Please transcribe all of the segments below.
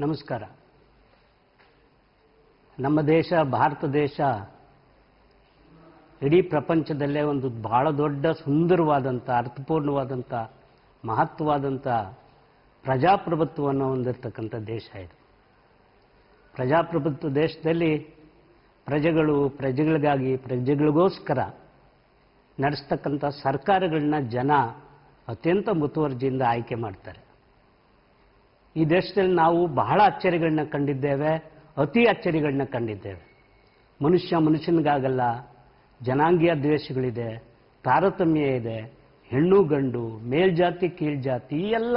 ನಮಸ್ಕಾರ ನಮ್ಮ ದೇಶ ಭಾರತ ದೇಶ ಇಡೀ ಪ್ರಪಂಚದಲ್ಲೇ ಒಂದು ಬಹಳ ದೊಡ್ಡ ಸುಂದರವಾದಂಥ ಅರ್ಥಪೂರ್ಣವಾದಂಥ ಮಹತ್ವವಾದಂಥ ಪ್ರಜಾಪ್ರಭುತ್ವವನ್ನು ಹೊಂದಿರತಕ್ಕಂಥ ದೇಶ ಇದು ಪ್ರಜಾಪ್ರಭುತ್ವ ದೇಶದಲ್ಲಿ ಪ್ರಜೆಗಳು ಪ್ರಜೆಗಳಿಗಾಗಿ ಪ್ರಜೆಗಳಿಗೋಸ್ಕರ ನಡೆಸ್ತಕ್ಕಂಥ ಸರ್ಕಾರಗಳನ್ನ ಜನ ಅತ್ಯಂತ ಮುತುವರ್ಜಿಯಿಂದ ಆಯ್ಕೆ ಮಾಡ್ತಾರೆ ಈ ದೇಶದಲ್ಲಿ ನಾವು ಬಹಳ ಅಚ್ಚರಿಗಳನ್ನ ಕಂಡಿದ್ದೇವೆ ಅತಿ ಅಚ್ಚರಿಗಳನ್ನ ಕಂಡಿದ್ದೇವೆ ಮನುಷ್ಯ ಮನುಷ್ಯನಿಗಾಗಲ್ಲ ಜನಾಂಗೀಯ ದ್ವೇಷಗಳಿದೆ ತಾರತಮ್ಯ ಇದೆ ಹೆಣ್ಣು ಗಂಡು ಮೇಲ್ಜಾತಿ ಕೀಳ್ಜಾತಿ ಈ ಎಲ್ಲ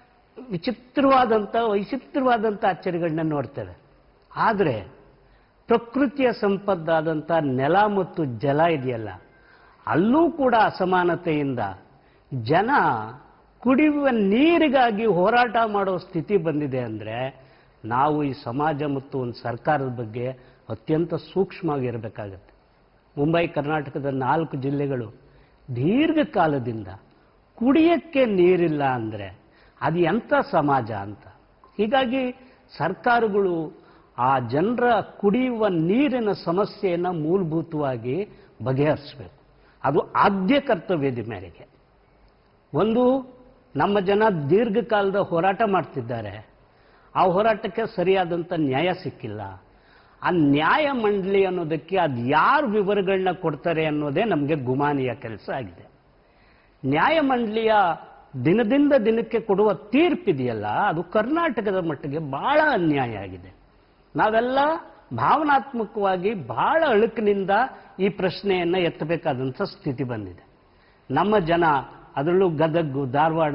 ವಿಚಿತ್ರವಾದಂಥ ವೈಚಿತ್ರವಾದಂಥ ಅಚ್ಚರಿಗಳನ್ನ ನೋಡ್ತೇವೆ ಆದರೆ ಪ್ರಕೃತಿಯ ಸಂಪದ್ದಾದಂಥ ನೆಲ ಮತ್ತು ಜಲ ಇದೆಯಲ್ಲ ಅಲ್ಲೂ ಕೂಡ ಅಸಮಾನತೆಯಿಂದ ಜನ ಕುಡಿಯುವ ನೀರಿಗಾಗಿ ಹೋರಾಟ ಮಾಡೋ ಸ್ಥಿತಿ ಬಂದಿದೆ ಅಂದರೆ ನಾವು ಈ ಸಮಾಜ ಮತ್ತು ಒಂದು ಸರ್ಕಾರದ ಬಗ್ಗೆ ಅತ್ಯಂತ ಸೂಕ್ಷ್ಮವಾಗಿರಬೇಕಾಗತ್ತೆ ಮುಂಬೈ ಕರ್ನಾಟಕದ ನಾಲ್ಕು ಜಿಲ್ಲೆಗಳು ದೀರ್ಘಕಾಲದಿಂದ ಕುಡಿಯಕ್ಕೆ ನೀರಿಲ್ಲ ಅಂದರೆ ಅದು ಎಂಥ ಸಮಾಜ ಅಂತ ಹೀಗಾಗಿ ಸರ್ಕಾರಗಳು ಆ ಜನರ ಕುಡಿಯುವ ನೀರಿನ ಸಮಸ್ಯೆಯನ್ನು ಮೂಲಭೂತವಾಗಿ ಬಗೆಹರಿಸಬೇಕು ಅದು ಆದ್ಯ ಕರ್ತವ್ಯದ ಮೇರೆಗೆ ಒಂದು ನಮ್ಮ ಜನ ದೀರ್ಘಕಾಲದ ಹೋರಾಟ ಮಾಡ್ತಿದ್ದಾರೆ ಆ ಹೋರಾಟಕ್ಕೆ ಸರಿಯಾದಂಥ ನ್ಯಾಯ ಸಿಕ್ಕಿಲ್ಲ ಆ ನ್ಯಾಯ ಮಂಡಳಿ ಅನ್ನೋದಕ್ಕೆ ಅದು ಯಾರು ವಿವರಗಳನ್ನ ಕೊಡ್ತಾರೆ ಅನ್ನೋದೇ ನಮಗೆ ಗುಮಾನಿಯ ಕೆಲಸ ಆಗಿದೆ ನ್ಯಾಯ ಮಂಡಳಿಯ ದಿನದಿಂದ ದಿನಕ್ಕೆ ಕೊಡುವ ತೀರ್ಪಿದೆಯಲ್ಲ ಅದು ಕರ್ನಾಟಕದ ಮಟ್ಟಿಗೆ ಬಹಳ ಅನ್ಯಾಯ ಆಗಿದೆ ನಾವೆಲ್ಲ ಭಾವನಾತ್ಮಕವಾಗಿ ಬಹಳ ಅಳುಕಿನಿಂದ ಈ ಪ್ರಶ್ನೆಯನ್ನು ಎತ್ತಬೇಕಾದಂಥ ಸ್ಥಿತಿ ಬಂದಿದೆ ನಮ್ಮ ಜನ ಅದರಲ್ಲೂ ಗದಗು ಧಾರವಾಡ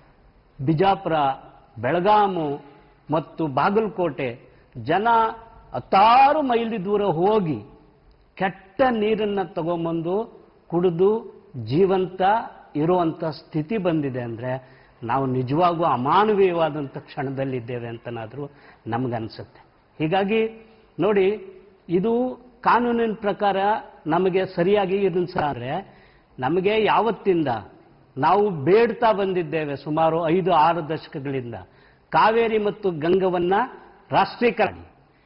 ಬಿಜಾಪುರ ಬೆಳಗಾಮು ಮತ್ತು ಬಾಗಲಕೋಟೆ ಜನ ಹತ್ತಾರು ಮೈಲಿ ದೂರ ಹೋಗಿ ಕೆಟ್ಟ ನೀರನ್ನು ತಗೊಂಬಂದು ಕುಡಿದು ಜೀವಂತ ಇರುವಂಥ ಸ್ಥಿತಿ ಬಂದಿದೆ ಅಂದರೆ ನಾವು ನಿಜವಾಗೂ ಅಮಾನವೀಯವಾದಂಥ ಕ್ಷಣದಲ್ಲಿದ್ದೇವೆ ಅಂತನಾದರೂ ನಮಗನ್ಸುತ್ತೆ ಹೀಗಾಗಿ ನೋಡಿ ಇದು ಕಾನೂನಿನ ಪ್ರಕಾರ ನಮಗೆ ಸರಿಯಾಗಿ ಅಂದರೆ ನಮಗೆ ಯಾವತ್ತಿಂದ ನಾವು ಬೇಡ್ತಾ ಬಂದಿದ್ದೇವೆ ಸುಮಾರು ಐದು ಆರು ದಶಕಗಳಿಂದ ಕಾವೇರಿ ಮತ್ತು ಗಂಗವನ್ನ ರಾಷ್ಟ್ರೀಕರಣ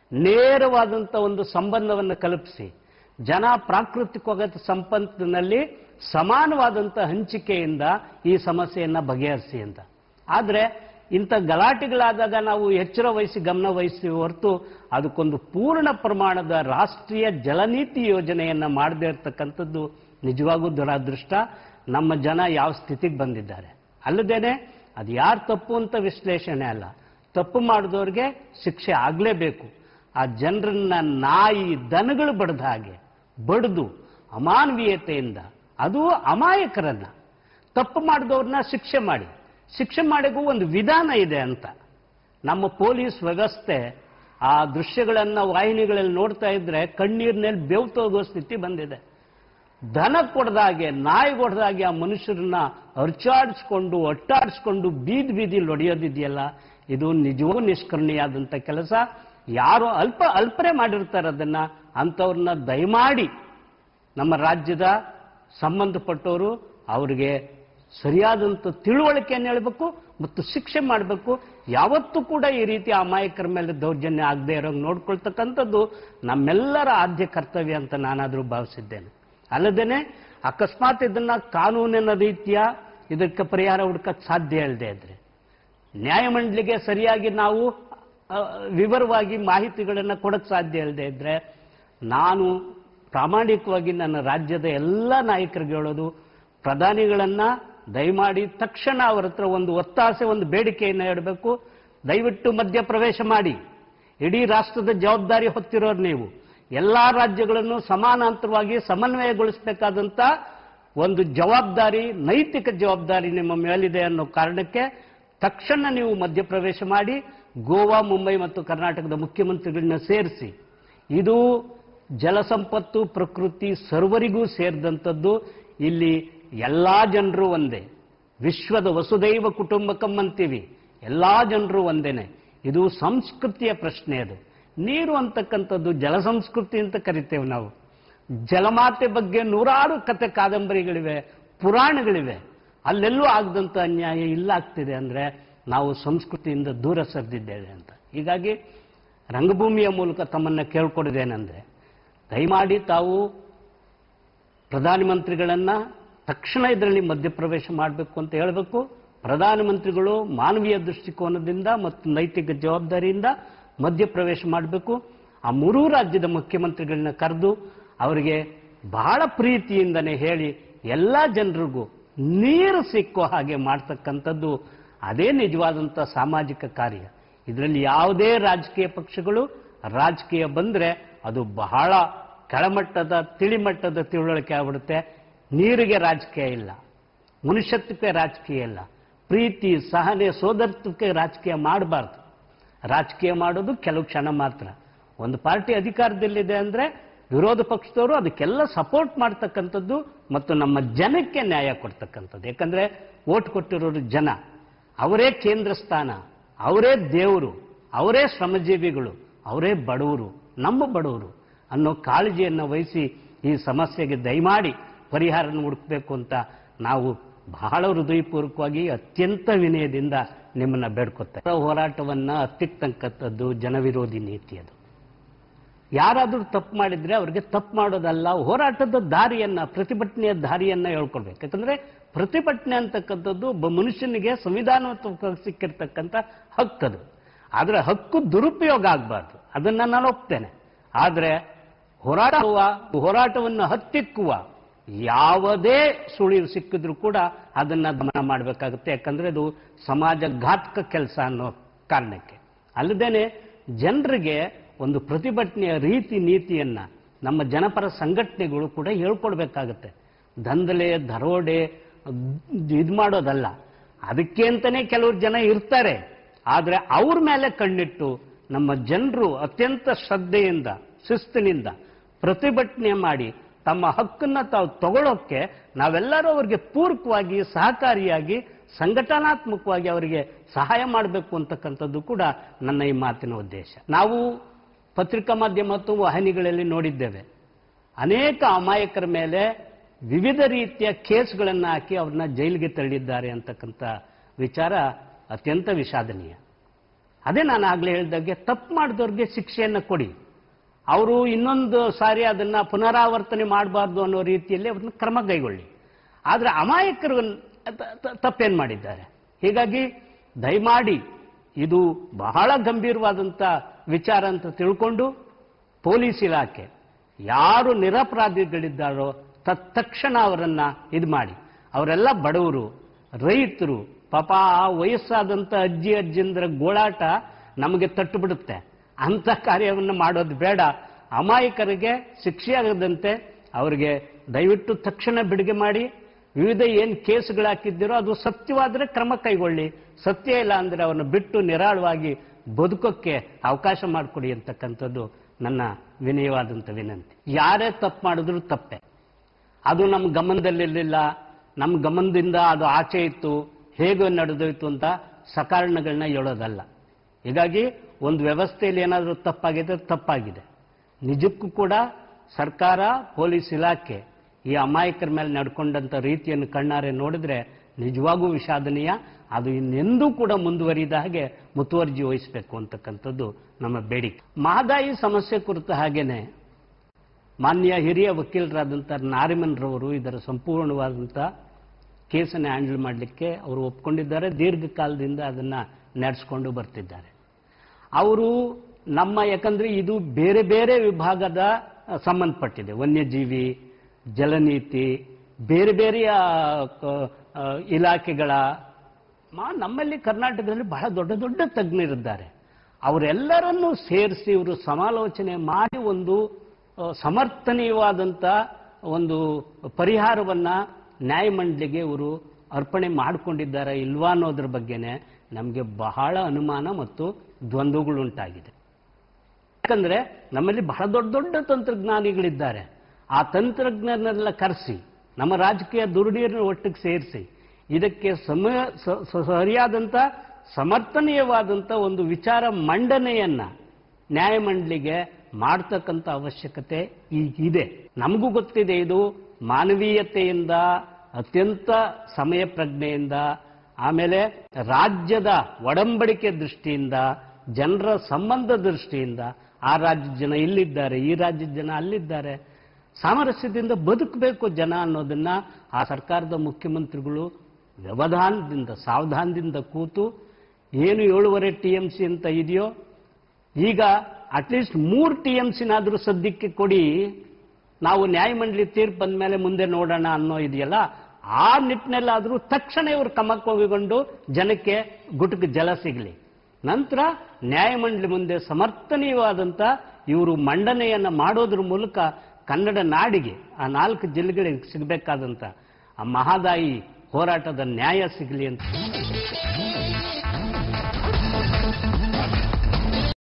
ನೇರವಾದಂಥ ಒಂದು ಸಂಬಂಧವನ್ನು ಕಲ್ಪಿಸಿ ಜನ ಪ್ರಾಕೃತಿಕವಾದ ಸಂಪತ್ತಿನಲ್ಲಿ ಸಮಾನವಾದಂಥ ಹಂಚಿಕೆಯಿಂದ ಈ ಸಮಸ್ಯೆಯನ್ನು ಬಗೆಹರಿಸಿ ಅಂತ ಆದರೆ ಇಂಥ ಗಲಾಟೆಗಳಾದಾಗ ನಾವು ಎಚ್ಚರ ವಹಿಸಿ ಗಮನ ವಹಿಸಿ ಹೊರತು ಅದಕ್ಕೊಂದು ಪೂರ್ಣ ಪ್ರಮಾಣದ ರಾಷ್ಟ್ರೀಯ ಜಲನೀತಿ ಯೋಜನೆಯನ್ನು ಮಾಡದೇ ಇರತಕ್ಕಂಥದ್ದು ನಿಜವಾಗೂ ದುರಾದೃಷ್ಟ ನಮ್ಮ ಜನ ಯಾವ ಸ್ಥಿತಿಗೆ ಬಂದಿದ್ದಾರೆ ಅಲ್ಲದೇನೆ ಅದು ಯಾರು ತಪ್ಪು ಅಂತ ವಿಶ್ಲೇಷಣೆ ಅಲ್ಲ ತಪ್ಪು ಮಾಡಿದವ್ರಿಗೆ ಶಿಕ್ಷೆ ಆಗಲೇಬೇಕು ಆ ಜನರನ್ನ ನಾಯಿ ದನಗಳು ಬಡ್ದ ಹಾಗೆ ಬಡ್ದು ಅಮಾನವೀಯತೆಯಿಂದ ಅದು ಅಮಾಯಕರನ್ನ ತಪ್ಪು ಮಾಡಿದವ್ರನ್ನ ಶಿಕ್ಷೆ ಮಾಡಿ ಶಿಕ್ಷೆ ಮಾಡಿಗೂ ಒಂದು ವಿಧಾನ ಇದೆ ಅಂತ ನಮ್ಮ ಪೊಲೀಸ್ ವ್ಯವಸ್ಥೆ ಆ ದೃಶ್ಯಗಳನ್ನು ವಾಹಿನಿಗಳಲ್ಲಿ ನೋಡ್ತಾ ಇದ್ರೆ ಕಣ್ಣೀರಿನಲ್ಲಿ ಬೆವ್ತೋಗೋ ಸ್ಥಿತಿ ಬಂದಿದೆ ದನ ಕೊಡ್ದಾಗೆ ನಾಯಿ ಕೊಡ್ದಾಗೆ ಆ ಮನುಷ್ಯರನ್ನ ಅರ್ಚಾಡಿಸ್ಕೊಂಡು ಒಟ್ಟಾಡಿಸ್ಕೊಂಡು ಬೀದಿ ಬೀದಿಲಿ ಹೊಡೆಯೋದಿದೆಯಲ್ಲ ಇದು ನಿಜವೂ ನಿಷ್ಕರ್ಣಿಯಾದಂಥ ಕೆಲಸ ಯಾರು ಅಲ್ಪ ಅಲ್ಪರೇ ಮಾಡಿರ್ತಾರೆ ಅದನ್ನ ಅಂಥವ್ರನ್ನ ದಯಮಾಡಿ ನಮ್ಮ ರಾಜ್ಯದ ಸಂಬಂಧಪಟ್ಟವರು ಅವರಿಗೆ ಸರಿಯಾದಂಥ ತಿಳುವಳಿಕೆಯನ್ನು ಹೇಳಬೇಕು ಮತ್ತು ಶಿಕ್ಷೆ ಮಾಡಬೇಕು ಯಾವತ್ತೂ ಕೂಡ ಈ ರೀತಿ ಅಮಾಯಕರ ಮೇಲೆ ದೌರ್ಜನ್ಯ ಆಗದೆ ಇರೋಂಗೆ ನೋಡ್ಕೊಳ್ತಕ್ಕಂಥದ್ದು ನಮ್ಮೆಲ್ಲರ ಆದ್ಯ ಕರ್ತವ್ಯ ಅಂತ ನಾನಾದರೂ ಭಾವಿಸಿದ್ದೇನೆ ಅಲ್ಲದೇನೆ ಅಕಸ್ಮಾತ್ ಇದನ್ನ ಕಾನೂನಿನ ರೀತಿಯ ಇದಕ್ಕೆ ಪರಿಹಾರ ಹುಡುಕಕ್ಕೆ ಸಾಧ್ಯ ಇಲ್ಲದೆ ಇದ್ರೆ ನ್ಯಾಯಮಂಡಲಿಗೆ ಸರಿಯಾಗಿ ನಾವು ಆ, ವಿವರವಾಗಿ ಮಾಹಿತಿಗಳನ್ನು ಕೊಡಕ್ಕೆ ಸಾಧ್ಯ ಇಲ್ಲದೆ ಇದ್ರೆ ನಾನು ಪ್ರಾಮಾಣಿಕವಾಗಿ ನನ್ನ ರಾಜ್ಯದ ಎಲ್ಲ ನಾಯಕರಿಗೆ ಹೇಳೋದು ಪ್ರಧಾನಿಗಳನ್ನ ದಯಮಾಡಿ ತಕ್ಷಣ ಅವರ ಹತ್ರ ಒಂದು ಒತ್ತಾಸೆ ಒಂದು ಬೇಡಿಕೆಯನ್ನು ಇಡಬೇಕು ದಯವಿಟ್ಟು ಮಧ್ಯ ಪ್ರವೇಶ ಮಾಡಿ ಇಡೀ ರಾಷ್ಟ್ರದ ಜವಾಬ್ದಾರಿ ಹೊತ್ತಿರೋರು ನೀವು ಎಲ್ಲ ರಾಜ್ಯಗಳನ್ನು ಸಮಾನಾಂತರವಾಗಿ ಸಮನ್ವಯಗೊಳಿಸಬೇಕಾದಂಥ ಒಂದು ಜವಾಬ್ದಾರಿ ನೈತಿಕ ಜವಾಬ್ದಾರಿ ನಿಮ್ಮ ಮೇಲಿದೆ ಅನ್ನೋ ಕಾರಣಕ್ಕೆ ತಕ್ಷಣ ನೀವು ಮಧ್ಯಪ್ರವೇಶ ಮಾಡಿ ಗೋವಾ ಮುಂಬೈ ಮತ್ತು ಕರ್ನಾಟಕದ ಮುಖ್ಯಮಂತ್ರಿಗಳನ್ನ ಸೇರಿಸಿ ಇದು ಜಲಸಂಪತ್ತು ಪ್ರಕೃತಿ ಸರ್ವರಿಗೂ ಸೇರಿದಂಥದ್ದು ಇಲ್ಲಿ ಎಲ್ಲ ಜನರು ಒಂದೇ ವಿಶ್ವದ ವಸುದೈವ ಕುಟುಂಬಕಂ ಅಂತೀವಿ ಎಲ್ಲ ಜನರು ಒಂದೇನೆ ಇದು ಸಂಸ್ಕೃತಿಯ ಪ್ರಶ್ನೆ ಅದು ನೀರು ಅಂತಕ್ಕಂಥದ್ದು ಜಲಸಂಸ್ಕೃತಿ ಅಂತ ಕರಿತೇವೆ ನಾವು ಜಲಮಾತೆ ಬಗ್ಗೆ ನೂರಾರು ಕತೆ ಕಾದಂಬರಿಗಳಿವೆ ಪುರಾಣಗಳಿವೆ ಅಲ್ಲೆಲ್ಲೂ ಆಗದಂಥ ಅನ್ಯಾಯ ಇಲ್ಲ ಆಗ್ತಿದೆ ಅಂದರೆ ನಾವು ಸಂಸ್ಕೃತಿಯಿಂದ ದೂರ ಸರಿದಿದ್ದೇವೆ ಅಂತ ಹೀಗಾಗಿ ರಂಗಭೂಮಿಯ ಮೂಲಕ ತಮ್ಮನ್ನು ಕೇಳ್ಕೊಡೋದೇನೆಂದರೆ ದಯಮಾಡಿ ತಾವು ಪ್ರಧಾನಮಂತ್ರಿಗಳನ್ನು ತಕ್ಷಣ ಇದರಲ್ಲಿ ಮಧ್ಯಪ್ರವೇಶ ಮಾಡಬೇಕು ಅಂತ ಹೇಳಬೇಕು ಪ್ರಧಾನಮಂತ್ರಿಗಳು ಮಾನವೀಯ ದೃಷ್ಟಿಕೋನದಿಂದ ಮತ್ತು ನೈತಿಕ ಜವಾಬ್ದಾರಿಯಿಂದ ಮಧ್ಯಪ್ರವೇಶ ಮಾಡಬೇಕು ಆ ಮೂರೂ ರಾಜ್ಯದ ಮುಖ್ಯಮಂತ್ರಿಗಳನ್ನ ಕರೆದು ಅವರಿಗೆ ಬಹಳ ಪ್ರೀತಿಯಿಂದನೇ ಹೇಳಿ ಎಲ್ಲ ಜನರಿಗೂ ನೀರು ಸಿಕ್ಕೋ ಹಾಗೆ ಮಾಡ್ತಕ್ಕಂಥದ್ದು ಅದೇ ನಿಜವಾದಂಥ ಸಾಮಾಜಿಕ ಕಾರ್ಯ ಇದರಲ್ಲಿ ಯಾವುದೇ ರಾಜಕೀಯ ಪಕ್ಷಗಳು ರಾಜಕೀಯ ಬಂದರೆ ಅದು ಬಹಳ ಕೆಳಮಟ್ಟದ ತಿಳಿಮಟ್ಟದ ತಿಳುವಳಿಕೆ ಆಗ್ಬಿಡುತ್ತೆ ನೀರಿಗೆ ರಾಜಕೀಯ ಇಲ್ಲ ಮನುಷ್ಯತ್ವಕ್ಕೆ ರಾಜಕೀಯ ಇಲ್ಲ ಪ್ರೀತಿ ಸಹನೆ ಸೋದರತ್ವಕ್ಕೆ ರಾಜಕೀಯ ಮಾಡಬಾರ್ದು ರಾಜಕೀಯ ಮಾಡೋದು ಕೆಲವು ಕ್ಷಣ ಮಾತ್ರ ಒಂದು ಪಾರ್ಟಿ ಅಧಿಕಾರದಲ್ಲಿದೆ ಅಂದರೆ ವಿರೋಧ ಪಕ್ಷದವರು ಅದಕ್ಕೆಲ್ಲ ಸಪೋರ್ಟ್ ಮಾಡ್ತಕ್ಕಂಥದ್ದು ಮತ್ತು ನಮ್ಮ ಜನಕ್ಕೆ ನ್ಯಾಯ ಕೊಡ್ತಕ್ಕಂಥದ್ದು ಯಾಕಂದರೆ ಓಟ್ ಕೊಟ್ಟಿರೋರು ಜನ ಅವರೇ ಕೇಂದ್ರ ಸ್ಥಾನ ಅವರೇ ದೇವರು ಅವರೇ ಶ್ರಮಜೀವಿಗಳು ಅವರೇ ಬಡವರು ನಮ್ಮ ಬಡವರು ಅನ್ನೋ ಕಾಳಜಿಯನ್ನು ವಹಿಸಿ ಈ ಸಮಸ್ಯೆಗೆ ದಯಮಾಡಿ ಪರಿಹಾರನ ಹುಡುಕಬೇಕು ಅಂತ ನಾವು ಬಹಳ ಹೃದಯಪೂರ್ವಕವಾಗಿ ಅತ್ಯಂತ ವಿನಯದಿಂದ ನಿಮ್ಮನ್ನು ಬೇಡ್ಕೊತಾರೆ ಹೋರಾಟವನ್ನು ಹತ್ತಿಕ್ಕಂಥದ್ದು ಜನವಿರೋಧಿ ನೀತಿ ಅದು ಯಾರಾದರೂ ತಪ್ಪು ಮಾಡಿದ್ರೆ ಅವ್ರಿಗೆ ತಪ್ಪು ಮಾಡೋದಲ್ಲ ಹೋರಾಟದ ದಾರಿಯನ್ನ ಪ್ರತಿಭಟನೆಯ ದಾರಿಯನ್ನ ಹೇಳ್ಕೊಡ್ಬೇಕು ಯಾಕಂದ್ರೆ ಪ್ರತಿಭಟನೆ ಅಂತಕ್ಕಂಥದ್ದು ಒಬ್ಬ ಮನುಷ್ಯನಿಗೆ ಸಂವಿಧಾನಾತ್ಮಕವಾಗಿ ಸಿಕ್ಕಿರ್ತಕ್ಕಂಥ ಹಕ್ಕದು ಆದರೆ ಹಕ್ಕು ದುರುಪಯೋಗ ಆಗಬಾರ್ದು ಅದನ್ನ ನಾನು ಒಪ್ತೇನೆ ಆದರೆ ಹೋರಾಡುವ ಹೋರಾಟವನ್ನು ಹತ್ತಿಕ್ಕುವ ಯಾವುದೇ ಸುಳಿವು ಸಿಕ್ಕಿದ್ರೂ ಕೂಡ ಅದನ್ನ ಗಮನ ಮಾಡಬೇಕಾಗುತ್ತೆ ಯಾಕಂದ್ರೆ ಅದು ಸಮಾಜ ಘಾತಕ ಕೆಲಸ ಅನ್ನೋ ಕಾರಣಕ್ಕೆ ಅಲ್ಲದೇನೆ ಜನರಿಗೆ ಒಂದು ಪ್ರತಿಭಟನೆಯ ರೀತಿ ನೀತಿಯನ್ನ ನಮ್ಮ ಜನಪರ ಸಂಘಟನೆಗಳು ಕೂಡ ಹೇಳ್ಕೊಡ್ಬೇಕಾಗತ್ತೆ ದಂಧಲೆ ದರೋಡೆ ಇದು ಮಾಡೋದಲ್ಲ ಅದಕ್ಕೆ ಅಂತಾನೆ ಕೆಲವರು ಜನ ಇರ್ತಾರೆ ಆದರೆ ಅವ್ರ ಮೇಲೆ ಕಣ್ಣಿಟ್ಟು ನಮ್ಮ ಜನರು ಅತ್ಯಂತ ಶ್ರದ್ಧೆಯಿಂದ ಶಿಸ್ತಿನಿಂದ ಪ್ರತಿಭಟನೆ ಮಾಡಿ ತಮ್ಮ ಹಕ್ಕನ್ನ ತಾವು ತಗೊಳ್ಳೋಕ್ಕೆ ನಾವೆಲ್ಲರೂ ಅವರಿಗೆ ಪೂರಕವಾಗಿ ಸಹಕಾರಿಯಾಗಿ ಸಂಘಟನಾತ್ಮಕವಾಗಿ ಅವರಿಗೆ ಸಹಾಯ ಮಾಡಬೇಕು ಅಂತಕ್ಕಂಥದ್ದು ಕೂಡ ನನ್ನ ಈ ಮಾತಿನ ಉದ್ದೇಶ ನಾವು ಪತ್ರಿಕಾ ಮಾಧ್ಯಮ ಮತ್ತು ವಾಹಿನಿಗಳಲ್ಲಿ ನೋಡಿದ್ದೇವೆ ಅನೇಕ ಅಮಾಯಕರ ಮೇಲೆ ವಿವಿಧ ರೀತಿಯ ಕೇಸ್ಗಳನ್ನು ಹಾಕಿ ಅವ್ರನ್ನ ಜೈಲಿಗೆ ತಳ್ಳಿದ್ದಾರೆ ಅಂತಕ್ಕಂಥ ವಿಚಾರ ಅತ್ಯಂತ ವಿಷಾದನೀಯ ಅದೇ ನಾನು ಆಗಲೇ ಹೇಳಿದಾಗೆ ತಪ್ಪು ಮಾಡಿದವ್ರಿಗೆ ಶಿಕ್ಷೆಯನ್ನು ಕೊಡಿ ಅವರು ಇನ್ನೊಂದು ಸಾರಿ ಅದನ್ನ ಪುನರಾವರ್ತನೆ ಮಾಡಬಾರ್ದು ಅನ್ನೋ ರೀತಿಯಲ್ಲಿ ಅವ್ರನ್ನ ಕ್ರಮ ಕೈಗೊಳ್ಳಿ ಆದರೆ ಅಮಾಯಕರು ತ- ತ- ತಪ್ಪೇನು ಮಾಡಿದ್ದಾರೆ ಹೀಗಾಗಿ ದಯಮಾಡಿ ಇದು ಬಹಳ ಗಂಭೀರವಾದಂಥ ವಿಚಾರ ಅಂತ ತಿಳ್ಕೊಂಡು ಪೊಲೀಸ್ ಇಲಾಖೆ ಯಾರು ನಿರಪರಾಧಿಗಳಿದ್ದಾರೋ ತತ್ಕ್ಷಣ ಅವರನ್ನ ಇದು ಮಾಡಿ ಅವರೆಲ್ಲ ಬಡವರು ರೈತರು ಪಾಪ ಆ ವಯಸ್ಸಾದಂಥ ಅಜ್ಜಿ ಅಜ್ಜಿಂದ್ರ ಗೋಳಾಟ ನಮಗೆ ತಟ್ಟು ಬಿಡುತ್ತೆ ಅಂಥ ಕಾರ್ಯವನ್ನು ಮಾಡೋದು ಬೇಡ ಅಮಾಯಕರಿಗೆ ಶಿಕ್ಷೆ ಆಗದಂತೆ ಅವರಿಗೆ ದಯವಿಟ್ಟು ತಕ್ಷಣ ಬಿಡುಗೆ ಮಾಡಿ ವಿವಿಧ ಏನು ಕೇಸ್ಗಳು ಹಾಕಿದ್ದೀರೋ ಅದು ಸತ್ಯವಾದರೆ ಕ್ರಮ ಕೈಗೊಳ್ಳಿ ಸತ್ಯ ಇಲ್ಲ ಅಂದರೆ ಅವನ್ನ ಬಿಟ್ಟು ನಿರಾಳವಾಗಿ ಬದುಕೋಕ್ಕೆ ಅವಕಾಶ ಮಾಡಿಕೊಡಿ ಅಂತಕ್ಕಂಥದ್ದು ನನ್ನ ವಿನಯವಾದಂಥ ವಿನಂತಿ ಯಾರೇ ತಪ್ಪು ಮಾಡಿದ್ರು ತಪ್ಪೆ ಅದು ನಮ್ಮ ಗಮನದಲ್ಲಿರಲಿಲ್ಲ ನಮ್ಮ ಗಮನದಿಂದ ಅದು ಆಚೆ ಇತ್ತು ಹೇಗೆ ನಡೆದೋಯ್ತು ಅಂತ ಸಕಾರಣಗಳನ್ನ ಹೇಳೋದಲ್ಲ ಹೀಗಾಗಿ ಒಂದು ವ್ಯವಸ್ಥೆಯಲ್ಲಿ ಏನಾದರೂ ತಪ್ಪಾಗಿದೆ ತಪ್ಪಾಗಿದೆ ನಿಜಕ್ಕೂ ಕೂಡ ಸರ್ಕಾರ ಪೊಲೀಸ್ ಇಲಾಖೆ ಈ ಅಮಾಯಕರ ಮೇಲೆ ನಡ್ಕೊಂಡಂಥ ರೀತಿಯನ್ನು ಕಣ್ಣಾರೆ ನೋಡಿದ್ರೆ ನಿಜವಾಗೂ ವಿಷಾದನೀಯ ಅದು ಇನ್ನೆಂದೂ ಕೂಡ ಮುಂದುವರಿದ ಹಾಗೆ ಮುತುವರ್ಜಿ ವಹಿಸಬೇಕು ಅಂತಕ್ಕಂಥದ್ದು ನಮ್ಮ ಬೇಡಿಕೆ ಮಹದಾಯಿ ಸಮಸ್ಯೆ ಕುರಿತ ಹಾಗೇನೆ ಮಾನ್ಯ ಹಿರಿಯ ವಕೀಲರಾದಂಥ ನಾರಿಮನ್ರವರು ಇದರ ಸಂಪೂರ್ಣವಾದಂಥ ಕೇಸನ್ನು ಹ್ಯಾಂಡಲ್ ಮಾಡಲಿಕ್ಕೆ ಅವರು ಒಪ್ಕೊಂಡಿದ್ದಾರೆ ದೀರ್ಘಕಾಲದಿಂದ ಅದನ್ನು ನಡೆಸ್ಕೊಂಡು ಬರ್ತಿದ್ದಾರೆ ಅವರು ನಮ್ಮ ಯಾಕಂದ್ರೆ ಇದು ಬೇರೆ ಬೇರೆ ವಿಭಾಗದ ಅಹ್, ಸಂಬಂಧಪಟ್ಟಿದೆ ವನ್ಯಜೀವಿ ಜಲನೀತಿ ಬೇರೆ ಬೇರೆ ಆ, ಕ- ಆ, ಇಲಾಖೆಗಳ ಮಾ- ನಮ್ಮಲ್ಲಿ ಕರ್ನಾಟಕದಲ್ಲಿ ಬಹಳ ದೊಡ್ಡ ದೊಡ್ಡ ತಜ್ಞರಿದ್ದಾರೆ ಅವರೆಲ್ಲರನ್ನೂ ಸೇರಿಸಿ ಇವರು ಸಮಾಲೋಚನೆ ಮಾಡಿ ಒಂದು ಆ, ಸಮರ್ಥನೀಯವಾದಂಥ ಒಂದು ಪರಿಹಾರವನ್ನ ನ್ಯಾಯಮಂಡಲಿಗೆ ಇವರು ಅರ್ಪಣೆ ಮಾಡಿಕೊಂಡಿದ್ದಾರೆ ಇಲ್ವಾ ಅನ್ನೋದ್ರ ಬಗ್ಗೆನೇ ನಮಗೆ ಬಹಳ ಅನುಮಾನ ಮತ್ತು ದ್ವಂದ್ವಗಳುಂಟಾಗಿದೆ ಯಾಕಂದ್ರೆ ನಮ್ಮಲ್ಲಿ ಬಹಳ ದೊಡ್ಡ ದೊಡ್ಡ ತಂತ್ರಜ್ಞಾನಿಗಳಿದ್ದಾರೆ ಆ ತಂತ್ರಜ್ಞರನ್ನೆಲ್ಲ ಕರೆಸಿ ನಮ್ಮ ರಾಜಕೀಯ ದುರುಡಿಯನ್ನು ಒಟ್ಟಿಗೆ ಸೇರಿಸಿ ಇದಕ್ಕೆ ಸಮಯ ಸ- ಸ- ಸರಿಯಾದಂಥ ಸಮರ್ಥನೀಯವಾದಂಥ ಒಂದು ವಿಚಾರ ಮಂಡನೆಯನ್ನ ನ್ಯಾಯಮಂಡಲಿಗೆ ಮಾಡ್ತಕ್ಕಂಥ ಅವಶ್ಯಕತೆ ಈಗಿದೆ ನಮಗೂ ಗೊತ್ತಿದೆ ಇದು ಮಾನವೀಯತೆಯಿಂದ ಅತ್ಯಂತ ಸಮಯ ಪ್ರಜ್ಞೆಯಿಂದ ಆಮೇಲೆ ರಾಜ್ಯದ ಒಡಂಬಡಿಕೆ ದೃಷ್ಟಿಯಿಂದ ಜನರ ಸಂಬಂಧ ದೃಷ್ಟಿಯಿಂದ ಆ ರಾಜ್ಯದ ಜನ ಇಲ್ಲಿದ್ದಾರೆ ಈ ರಾಜ್ಯದ ಜನ ಅಲ್ಲಿದ್ದಾರೆ ಸಾಮರಸ್ಯದಿಂದ ಬದುಕಬೇಕು ಜನ ಅನ್ನೋದನ್ನ ಆ ಸರ್ಕಾರದ ಮುಖ್ಯಮಂತ್ರಿಗಳು ವ್ಯವಧಾನದಿಂದ ಸಾವಧಾನದಿಂದ ಕೂತು ಏನು ಏಳುವರೆ ಟಿ ಎಂ ಸಿ ಅಂತ ಇದೆಯೋ ಈಗ ಅಟ್ಲೀಸ್ಟ್ ಮೂರು ಟಿ ಎಂ ಸಿನಾದರೂ ಸದ್ಯಕ್ಕೆ ಕೊಡಿ ನಾವು ನ್ಯಾಯಮಂಡಳಿ ತೀರ್ಪು ಬಂದ ಮೇಲೆ ಮುಂದೆ ನೋಡೋಣ ಅನ್ನೋ ಇದೆಯಲ್ಲ ಆ ನಿಟ್ಟಿನಲ್ಲಾದರೂ ತಕ್ಷಣ ಇವರು ಕಮಕ್ಕೋಗಿಕೊಂಡು ಜನಕ್ಕೆ ಗುಟುಕು ಜಲ ಸಿಗಲಿ ನಂತರ ನ್ಯಾಯಮಂಡಳಿ ಮುಂದೆ ಸಮರ್ಥನೀಯವಾದಂಥ ಇವರು ಮಂಡನೆಯನ್ನು ಮಾಡೋದ್ರ ಮೂಲಕ ಕನ್ನಡ ನಾಡಿಗೆ ಆ ನಾಲ್ಕು ಜಿಲ್ಲೆಗಳಿಗೆ ಸಿಗಬೇಕಾದಂಥ ಆ ಮಹಾದಾಯಿ ಹೋರಾಟದ ನ್ಯಾಯ ಸಿಗಲಿ ಅಂತ